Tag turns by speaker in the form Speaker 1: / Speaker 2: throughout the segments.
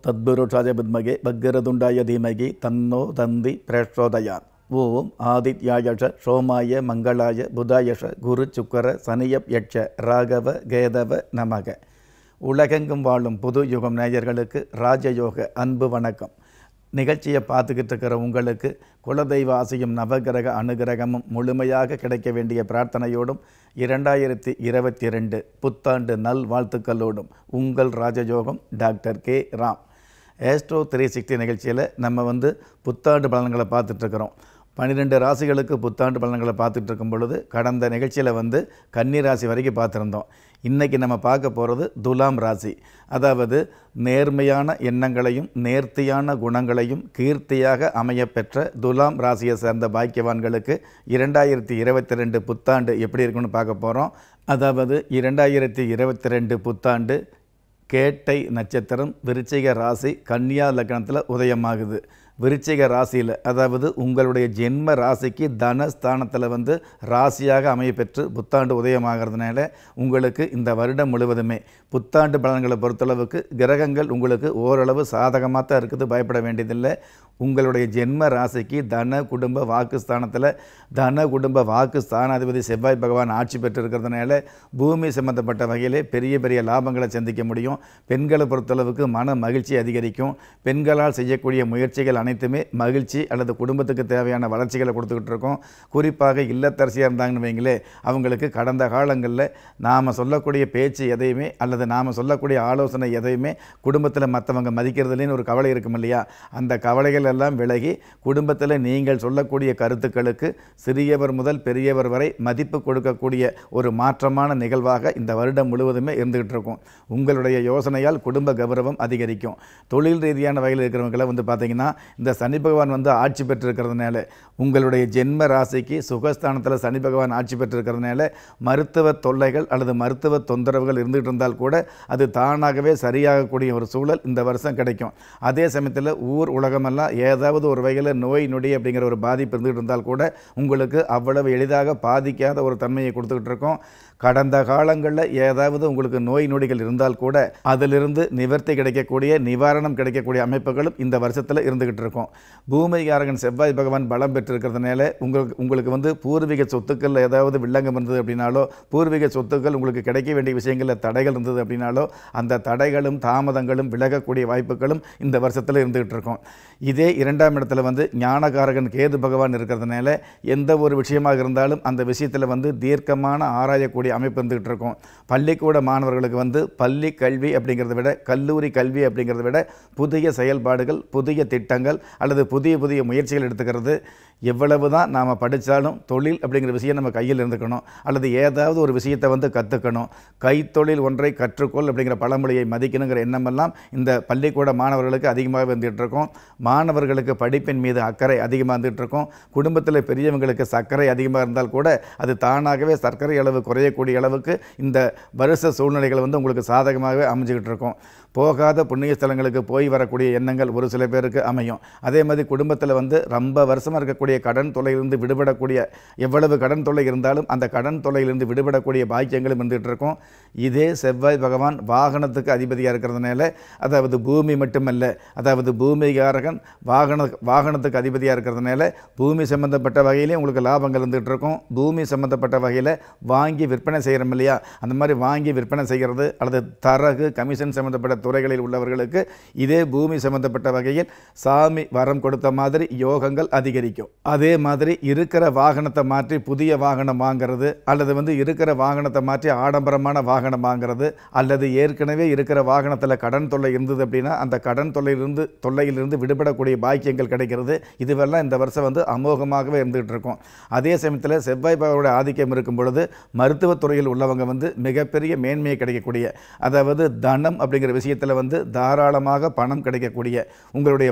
Speaker 1: தத்புருஷாய வித்மகே பக்கரதுண்டாய தீமகி தன்னோ தந்தி பிரச்சோதயாத் ஓம் ஆதித்யாயஷ சோமாய மங்களாய புதாயஷ குரு சுக்கர சனியப் யட்ச ராகவ கேதவ நமக உலகெங்கும் வாழும் புது யுகம் நேயர்களுக்கு ராஜயோக அன்பு வணக்கம் நிகழ்ச்சியை பார்த்துக்கிட்டு இருக்கிற உங்களுக்கு குலதெய்வ ஆசையும் நவகிரக அனுகிரகமும் முழுமையாக கிடைக்க வேண்டிய பிரார்த்தனையோடும் இரண்டாயிரத்தி இருபத்தி ரெண்டு புத்தாண்டு நல் வாழ்த்துக்களோடும் உங்கள் ராஜயோகம் doctor K Ram Astro three sixty நிகழ்ச்சியில் நம்ம வந்து புத்தாண்டு பலன்களை பார்த்துட்ருக்குறோம் பன்னிரெண்டு ராசிகளுக்கு புத்தாண்டு பலன்களை பார்த்துட்டு இருக்கும் பொழுது கடந்த நிகழ்ச்சியில் வந்து கன்னி ராசி வரைக்கும் பார்த்துருந்தோம் இன்றைக்கி நம்ம பார்க்க போகிறது துலாம் ராசி அதாவது நேர்மையான எண்ணங்களையும் நேர்த்தியான குணங்களையும் கீர்த்தியாக அமையப்பெற்ற துலாம் ராசியை சேர்ந்த பாக்கியவான்களுக்கு இரண்டாயிரத்தி இருபத்தி ரெண்டு புத்தாண்டு எப்படி இருக்குன்னு பார்க்க போகிறோம் அதாவது இரண்டாயிரத்தி இருபத்தி ரெண்டு புத்தாண்டு கேட்டை நட்சத்திரம் விருச்சிக ராசி கன்னியா லக்னத்தில் உதயமாகுது விருச்சிக ராசியில் அதாவது உங்களுடைய ஜென்ம ராசிக்கு தனஸ்தானத்தில் வந்து ராசியாக அமையப்பெற்று புத்தாண்டு உதயமாகிறதுனால உங்களுக்கு இந்த வருடம் முழுவதுமே புத்தாண்டு பலன்களை பொறுத்தளவுக்கு கிரகங்கள் உங்களுக்கு ஓரளவு சாதகமாக தான் இருக்குது பயப்பட வேண்டியதில்லை உங்களுடைய ஜென்ம ராசிக்கு தன குடும்ப வாக்குஸ்தானத்தில் தன குடும்ப வாக்கு ஸ்தானாதிபதி செவ்வாய் பகவான் ஆட்சி பெற்று இருக்கிறதுனால பூமி சம்பந்தப்பட்ட வகையிலே பெரிய பெரிய லாபங்களை சந்திக்க முடியும் பெண்களை பொறுத்தளவுக்கு மன மகிழ்ச்சி அதிகரிக்கும் பெண்களால் செய்யக்கூடிய முயற்சிகள் அனைத்துமே மகிழ்ச்சி அல்லது குடும்பத்துக்கு தேவையான வளர்ச்சிகளை கொடுத்துக்கிட்டு இருக்கோம் குறிப்பாக இல்லத்தரசியாக இருந்தாங்கன்னு வைங்களே அவங்களுக்கு கடந்த காலங்களில் நாம் சொல்லக்கூடிய பேச்சு எதையுமே அல்லது நாம் சொல்லக்கூடிய ஆலோசனை எதையுமே குடும்பத்தில் மற்றவங்க மதிக்கிறதுலேன்னு ஒரு கவலை இருக்கும் இல்லையா அந்த கவலைகள் எல்லாம் விலகி குடும்பத்தில் நீங்கள் சொல்லக்கூடிய கருத்துக்களுக்கு சிறியவர் முதல் பெரியவர் வரை மதிப்பு கொடுக்கக்கூடிய ஒரு மாற்றமான நிகழ்வாக இந்த வருடம் முழுவதுமே இருந்துகிட்டு இருக்கும் உங்களுடைய யோசனையால் குடும்ப கௌரவம் அதிகரிக்கும் தொழில் ரீதியான வகையில் இருக்கிறவங்களை வந்து பார்த்தீங்கன்னா இந்த சனி பகவான் வந்து ஆட்சி பெற்றிருக்கிறதுனால உங்களுடைய ஜென்ம ராசிக்கு சுகஸ்தானத்தில் சனி பகவான் ஆட்சி பெற்றிருக்கிறதுனால மருத்துவ தொல்லைகள் அல்லது மருத்துவ தொந்தரவுகள் இருந்துகிட்டு இருந்தால் கூட அது தானாகவே சரியாகக்கூடிய ஒரு சூழல் இந்த வருஷம் கிடைக்கும் அதே சமயத்தில் ஊர் உலகமெல்லாம் ஏதாவது ஒரு வகையில் நோய் நொடி அப்படிங்கிற ஒரு பாதிப்பு இருந்துகிட்டு இருந்தால் கூட உங்களுக்கு அவ்வளவு எளிதாக பாதிக்காத ஒரு தன்மையை கொடுத்துக்கிட்டு இருக்கோம் கடந்த காலங்களில் ஏதாவது உங்களுக்கு நோய் நொடிகள் இருந்தால் கூட அதிலிருந்து நிவர்த்தி கிடைக்கக்கூடிய நிவாரணம் கிடைக்கக்கூடிய அமைப்புகளும் இந்த வருஷத்தில் இருந்துகிட்டு இருக்கும் பூமிகாரகன் செவ்வாய் பகவான் பலம் பெற்றிருக்கிறதுனால உங்களுக்கு உங்களுக்கு வந்து பூர்வீக சொத்துக்கள் ஏதாவது வில்லங்கம் இருந்தது அப்படின்னாலோ பூர்வீக சொத்துக்கள் உங்களுக்கு கிடைக்க வேண்டிய விஷயங்களில் தடைகள் இருந்தது அப்படின்னாலோ அந்த தடைகளும் தாமதங்களும் விலகக்கூடிய வாய்ப்புகளும் இந்த வருஷத்தில் இருந்துகிட்டு இருக்கும் இதே இரண்டாம் இடத்துல வந்து ஞானகாரகன் கேது பகவான் இருக்கிறதுனால எந்த ஒரு விஷயமாக இருந்தாலும் அந்த விஷயத்தில் வந்து தீர்க்கமான ஆராயக்கூடிய அமைப்பு இருந்துகிட்டு இருக்கும் பள்ளிக்கூட மாணவர்களுக்கு வந்து பள்ளி கல்வி அப்படிங்கிறத விட கல்லூரி கல்வி அப்படிங்கிறத விட புதிய செயல்பாடுகள் புதிய திட்டங்கள் அல்லது புதிய புதிய முயற்சிகள் எடுத்துக்கிறது எவ்வளவு தான் நாம் படித்தாலும் தொழில் அப்படிங்கிற விஷயம் நம்ம கையில் இருந்துக்கணும் அல்லது ஏதாவது ஒரு விஷயத்தை வந்து கற்றுக்கணும் கைத்தொழில் ஒன்றை கற்றுக்கொள் அப்படிங்கிற பழமொழியை மதிக்கணுங்கிற எண்ணமெல்லாம் இந்த பள்ளிக்கூட மாணவர்களுக்கு அதிகமாக வந்துட்டு இருக்கோம் மாணவர்களுக்கு படிப்பின் மீது அக்கறை அதிகமாக இருந்துகிட்டு இருக்கும் குடும்பத்தில் பெரியவங்களுக்கு சர்க்கரை அதிகமாக இருந்தால் கூட அது தானாகவே சர்க்கரை அளவு குறையக்கூடிய அளவுக்கு இந்த வருஷ சூழ்நிலைகள் வந்து உங்களுக்கு சாதகமாகவே அமைஞ்சுக்கிட்டு இருக்கும் போகாத புண்ணிய ஸ்தலங்களுக்கு போய் வரக்கூடிய எண்ணங்கள் ஒரு சில பேருக்கு அமையும் அதே மாதிரி குடும்பத்தில் வந்து ரொம்ப வருஷமாக இருக்கக்கூடிய கடன் தொல்லையிலிருந்து விடுபடக்கூடிய எவ்வளவு கடன் தொல்லை இருந்தாலும் அந்த கடன் தொல்லையிலிருந்து விடுபடக்கூடிய பாக்கியங்களும் இருந்துகிட்டு இருக்கும் இதே செவ்வாய் பகவான் வாகனத்துக்கு அதிபதியாக இருக்கிறதுனால அதாவது பூமி மட்டுமல்ல அதாவது பூமிகாரகன் வாகன வாகனத்துக்கு அதிபதியாக இருக்கிறதுனால பூமி சம்மந்தப்பட்ட வகையிலே உங்களுக்கு லாபங்கள் இருந்துகிட்டு இருக்கும் பூமி சம்மந்தப்பட்ட வகையில் வாங்கி விற்பனை செய்கிறோம் இல்லையா அந்த மாதிரி வாங்கி விற்பனை செய்கிறது அல்லது தரகு கமிஷன் சம்மந்தப்பட்ட துறைகளில் உள்ளவர்களுக்கு இதே பூமி சம்பந்தப்பட்ட வகையில் சாமி வரம் கொடுத்த மாதிரி யோகங்கள் அதிகரிக்கும் அதே மாதிரி இருக்கிற வாகனத்தை மாற்றி புதிய வாகனம் வாங்குறது அல்லது வந்து இருக்கிற வாகனத்தை மாற்றி ஆடம்பரமான வாகனம் வாங்குறது அல்லது ஏற்கனவே இருக்கிற வாகனத்தில் கடன் தொல்லை இருந்தது அப்படின்னா அந்த கடன் தொல்லையிலிருந்து தொல்லையிலிருந்து விடுபடக்கூடிய பாக்கியங்கள் கிடைக்கிறது இதுவெல்லாம் இந்த வருஷம் வந்து அமோகமாகவே இருந்துகிட்டு இருக்கும் அதே சமயத்தில் செவ்வாய் பகவானுடைய ஆதிக்கம் இருக்கும் பொழுது மருத்துவத்துறையில் உள்ளவங்க வந்து மிகப்பெரிய மேன்மையை கிடைக்கக்கூடிய அதாவது தனம் அப்படிங்கிற விஷயம் விஷயத்தில் வந்து தாராளமாக பணம் கிடைக்கக்கூடிய உங்களுடைய வைத்தியத்தை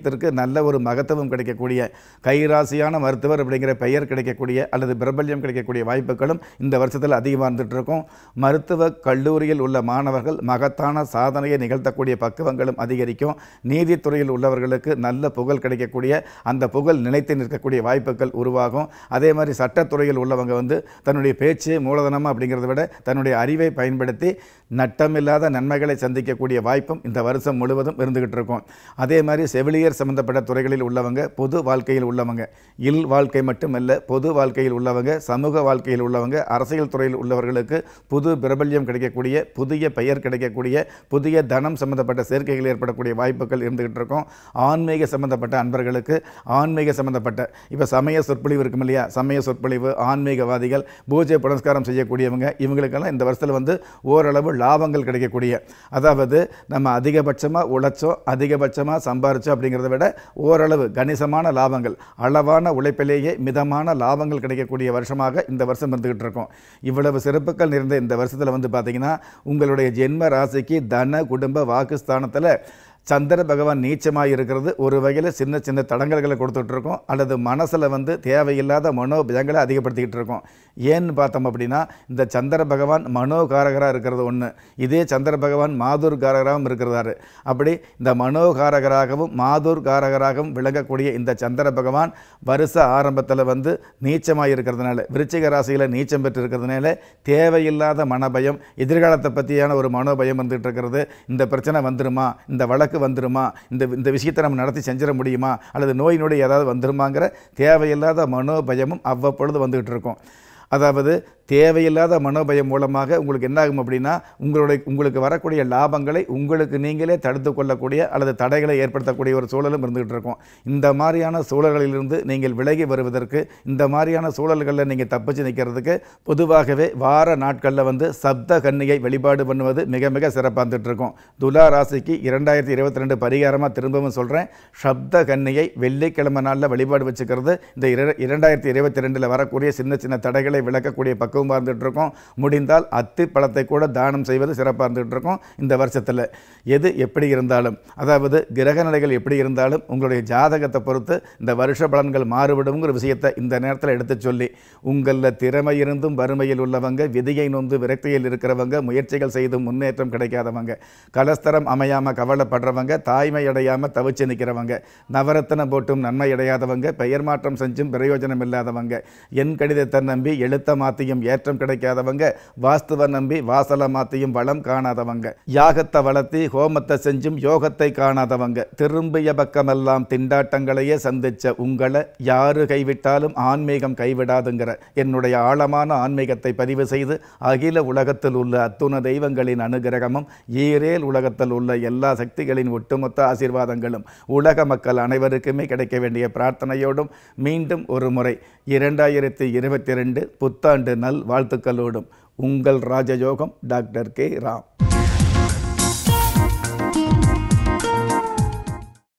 Speaker 1: வைத்தியத்திற்கு நல்ல ஒரு மகத்துவம் கிடைக்கக்கூடிய கைராசியான மருத்துவர் அப்படிங்கிற பெயர் கிடைக்கக்கூடிய அல்லது பிரபல்யம் கிடைக்கக்கூடிய வாய்ப்புகளும் இந்த வருஷத்தில் அதிகமாக இருந்துட்டு இருக்கும் மருத்துவ கல்லூரியில் உள்ள மாணவர்கள் மகத்தான சாதனையை நிகழ்த்தக்கூடிய பக்குவங்களும் அதிகரிக்கும் நீதித்துறையில் உள்ளவர்களுக்கு நல்ல புகழ் கிடைக்கக்கூடிய அந்த புகழ் நிலைத்து நிற்கக்கூடிய வாய்ப்புகள் உருவாகும் அதே மாதிரி சட்டத்துறையில் உள்ளவங்க வந்து தன்னுடைய பேச்சு மூலதனம் அப்படிங்கிறத விட தன்னுடைய அறிவை பயன்படுத்தி நட்டமில்லாத நன்மைகளை சந்திக்கக்கூடிய வாய்ப்பும் இந்த வருஷம் முழுவதும் இருந்துகிட்டு இருக்கும் அதே மாதிரி செவிலியர் சம்பந்தப்பட்ட துறைகளில் உள்ளவங்க பொது வாழ்க்கையில் உள்ளவங்க இல் வாழ்க்கை மட்டுமல்ல பொது வாழ்க்கையில் உள்ளவங்க சமூக வாழ்க்கையில் உள்ளவங்க அரசியல் துறையில் உள்ளவர்களுக்கு புது பிரபல்யம் கிடைக்கக்கூடிய புதிய பெயர் கிடைக்கக்கூடிய புதிய தனம் சம்பந்தப்பட்ட சேர்க்கைகள் ஏற்படக்கூடிய வாய்ப்புகள் இருந்துகிட்டு இருக்கும் ஆன்மீக சம்பந்தப்பட்ட அன்பர்களுக்கு ஆன்மீக சம்பந்தப்பட்ட இப்போ சமய சொற்பொழிவு இருக்கும் இல்லையா சமய சொற்பொழிவு ஆன்மீகவாதிகள் பூஜை புனஸ்காரம் செய்யக்கூடியவங்க இவங்களுக்கெல்லாம் இந்த வருஷத்தில் வந்து ஓரளவு லாபங்கள் கிடைக்கக்கூடிய அதாவது நம்ம அதிகபட்சமாக உழைச்சோம் அதிகபட்சமாக சம்பாரிச்சோம் அப்படிங்கிறத விட ஓரளவு கணிசமான லாபங்கள் அளவான உழைப்பிலேயே மிதமான லாபங்கள் கிடைக்கக்கூடிய வருஷமாக இந்த வருஷம் இருந்துகிட்டு இருக்கும் இவ்வளவு சிறப்புகள் நிறைந்த இந்த வருஷத்தில் வந்து பார்த்தீங்கன்னா உங்களுடைய ஜென்ம ராசிக்கு தன குடும்ப வாக்குஸ்தானத்தில் சந்திர பகவான் நீச்சமாக இருக்கிறது ஒரு வகையில் சின்ன சின்ன தடங்கல்களை கொடுத்துட்டு இருக்கோம் அல்லது மனசில் வந்து தேவையில்லாத மனோபயங்களை அதிகப்படுத்திக்கிட்டு இருக்கோம் ஏன்னு பார்த்தோம் அப்படின்னா இந்த சந்திர பகவான் மனோகாரகராக இருக்கிறது ஒன்று இதே சந்திர பகவான் மாதூர் காரகராகவும் இருக்கிறாரு அப்படி இந்த மனோகாரகராகவும் மாதூர் காரகராகவும் விளங்கக்கூடிய இந்த சந்திர பகவான் வருஷ ஆரம்பத்தில் வந்து நீச்சமாக இருக்கிறதுனால விருச்சிக ராசியில் நீச்சம் பெற்று இருக்கிறதுனால தேவையில்லாத மனபயம் எதிர்காலத்தை பற்றியான ஒரு மனோபயம் வந்துட்டு இருக்கிறது இந்த பிரச்சனை வந்துருமா இந்த வழக்கு வந்துருமா இந்த இந்த விஷயத்தை நம்ம நடத்தி செஞ்சிட முடியுமா அல்லது நோய் நொடி ஏதாவது வந்துருமாங்கிற தேவையில்லாத மனோபயமும் அவ்வப்பொழுது வந்துகிட்டு இருக்கும் அதாவது தேவையில்லாத மனோபயம் மூலமாக உங்களுக்கு என்ன ஆகும் அப்படின்னா உங்களுடைய உங்களுக்கு வரக்கூடிய லாபங்களை உங்களுக்கு நீங்களே தடுத்து கொள்ளக்கூடிய அல்லது தடைகளை ஏற்படுத்தக்கூடிய ஒரு சூழலும் இருந்துகிட்டு இருக்கும் இந்த மாதிரியான சூழல்களிலிருந்து நீங்கள் விலகி வருவதற்கு இந்த மாதிரியான சூழல்களில் நீங்கள் தப்பிச்சு நிற்கிறதுக்கு பொதுவாகவே வார நாட்களில் வந்து சப்த கன்னியை வழிபாடு பண்ணுவது மிக மிக சிறப்பாக இருந்துட்டு இருக்கும் துலா ராசிக்கு இரண்டாயிரத்தி இருபத்தி ரெண்டு பரிகாரமாக திரும்பவும் சொல்கிறேன் சப்த கன்னியை வெள்ளிக்கிழமை நாளில் வழிபாடு வச்சுக்கிறது இந்த இர இரண்டாயிரத்தி இருபத்தி ரெண்டில் வரக்கூடிய சின்ன சின்ன தடைகளை விளக்கக்கூடிய பக்குவமாக இருந்துகிட்டு இருக்கும் முடிந்தால் அத்தி பழத்தை கூட தானம் செய்வது சிறப்பாக இருந்துகிட்டு இருக்கும் இந்த வருஷத்தில் எது எப்படி இருந்தாலும் அதாவது கிரக நிலைகள் எப்படி இருந்தாலும் உங்களுடைய ஜாதகத்தை பொறுத்து இந்த வருஷ பலன்கள் மாறுபடுங்கிற விஷயத்தை இந்த நேரத்தில் எடுத்து சொல்லி உங்களில் திறமை இருந்தும் வறுமையில் உள்ளவங்க விதியை நொந்து விரக்தியில் இருக்கிறவங்க முயற்சிகள் செய்தும் முன்னேற்றம் கிடைக்காதவங்க கலஸ்தரம் அமையாமல் கவலைப்படுறவங்க தாய்மை அடையாமல் தவிச்சு நிற்கிறவங்க நவரத்தனம் போட்டும் நன்மை அடையாதவங்க பெயர் மாற்றம் செஞ்சும் பிரயோஜனம் இல்லாதவங்க என் கடிதத்தை நம்பி எழுத்த மாற்றியும் ஏற்றம் கிடைக்காதவங்க வாஸ்துவ நம்பி வாசலை மாற்றியும் வளம் காணாதவங்க யாகத்தை வளர்த்தி ஹோமத்தை செஞ்சும் யோகத்தை காணாதவங்க திரும்பிய பக்கமெல்லாம் திண்டாட்டங்களையே சந்திச்ச உங்களை யாரு கைவிட்டாலும் ஆன்மீகம் கைவிடாதுங்கிற என்னுடைய ஆழமான ஆன்மீகத்தை பதிவு செய்து அகில உலகத்தில் உள்ள அத்துண தெய்வங்களின் அனுகிரகமும் ஈரேல் உலகத்தில் உள்ள எல்லா சக்திகளின் ஒட்டுமொத்த ஆசீர்வாதங்களும் உலக மக்கள் அனைவருக்குமே கிடைக்க வேண்டிய பிரார்த்தனையோடும் மீண்டும் ஒரு முறை இரண்டாயிரத்தி இருபத்தி ரெண்டு புத்தாண்டு நல் வாழ்த்துக்களோடும் உங்கள் ராஜயோகம் டாக்டர் கே ராம்